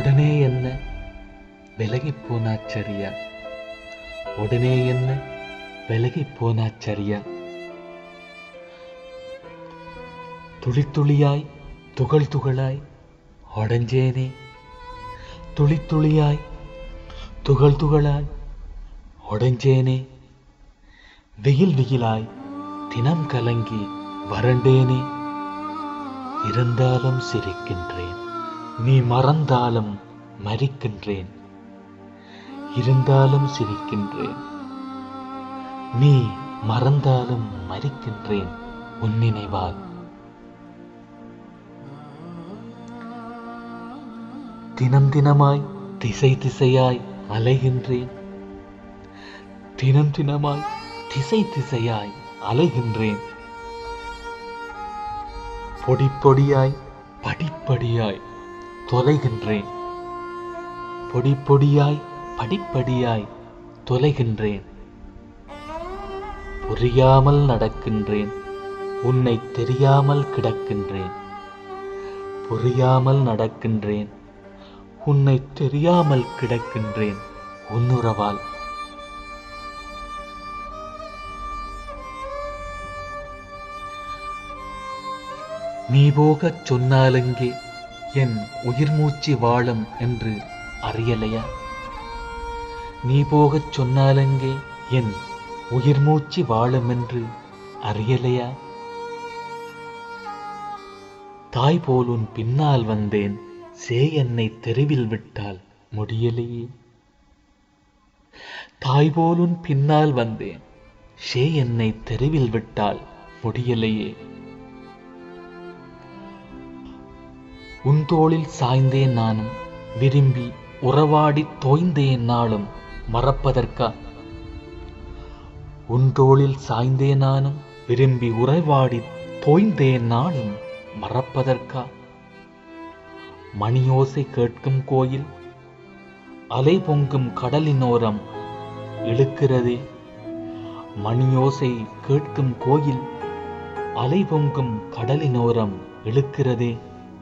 உடனே என்ன விலகி போனாச்சரியா உடனே என்ன விலகி போனாச்சரியா துளி துளியாய் துகள் துகளாய் உடஞ்சேனே துளி துளியாய் துகள் துகளாய் உடஞ்சேனே வெயில் வெயிலாய் தினம் கலங்கி வறண்டேனே இருந்தாலும் சிரிக்கின்றேன் நீ மறந்தாலும் மறிக்கின்றேன் இருந்தாலும் சிரிக்கின்றேன் நீ மறந்தாலும் மறிக்கின்றேன் உன் நினைவால் தினம் தினமாய் திசை திசையாய் அலைகின்றேன் தினம் தினமாய் திசை திசையாய் அலைகின்றேன் பொடி பொடியாய் படிப்படியாய் தொலைகின்றேன் பொடி பொடியாய் படிப்படியாய் தொலைகின்றேன் புரியாமல் நடக்கின்றேன் உன்னை தெரியாமல் கிடக்கின்றேன் புரியாமல் நடக்கின்றேன் உன்னை தெரியாமல் கிடக்கின்றேன் உன்னுறவால் நீ போகச் சொன்னாலெங்கே என் உயிர் மூச்சு வாழும் என்று அறியலையா நீ போகச் சொன்னாலெங்கே என் உயிர் மூச்சு வாழும் என்று அறியலையா தாய் போல் உன் பின்னால் வந்தேன் சே என்னை தெருவில் விட்டால் முடியலையே தாய் போல் உன் பின்னால் வந்தேன் ஷே என்னை தெருவில் விட்டால் முடியலையே உன் தோளில் சாய்ந்தேன் நானும் விரும்பி உறவாடி தோய்ந்தேன் நாளும் மறப்பதற்கா உன் தோளில் சாய்ந்தேன் நானும் விரும்பி உறவாடி தோய்ந்தேன் நாளும் மறப்பதற்கா மணியோசை கேட்கும் கோயில் அலை பொங்கும் கடலினோரம் இழுக்கிறதே மணியோசை கேட்கும் கோயில் அலை பொங்கும் கடலினோரம் இழுக்கிறதே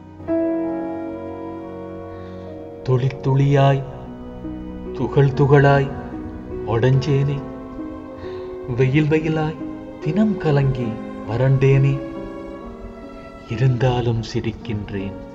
துளி துளியாய் துகள் துகளாய் உடஞ்சேனே வெயில் வெயிலாய் தினம் கலங்கி வறண்டேனே இருந்தாலும் சிரிக்கின்றேன்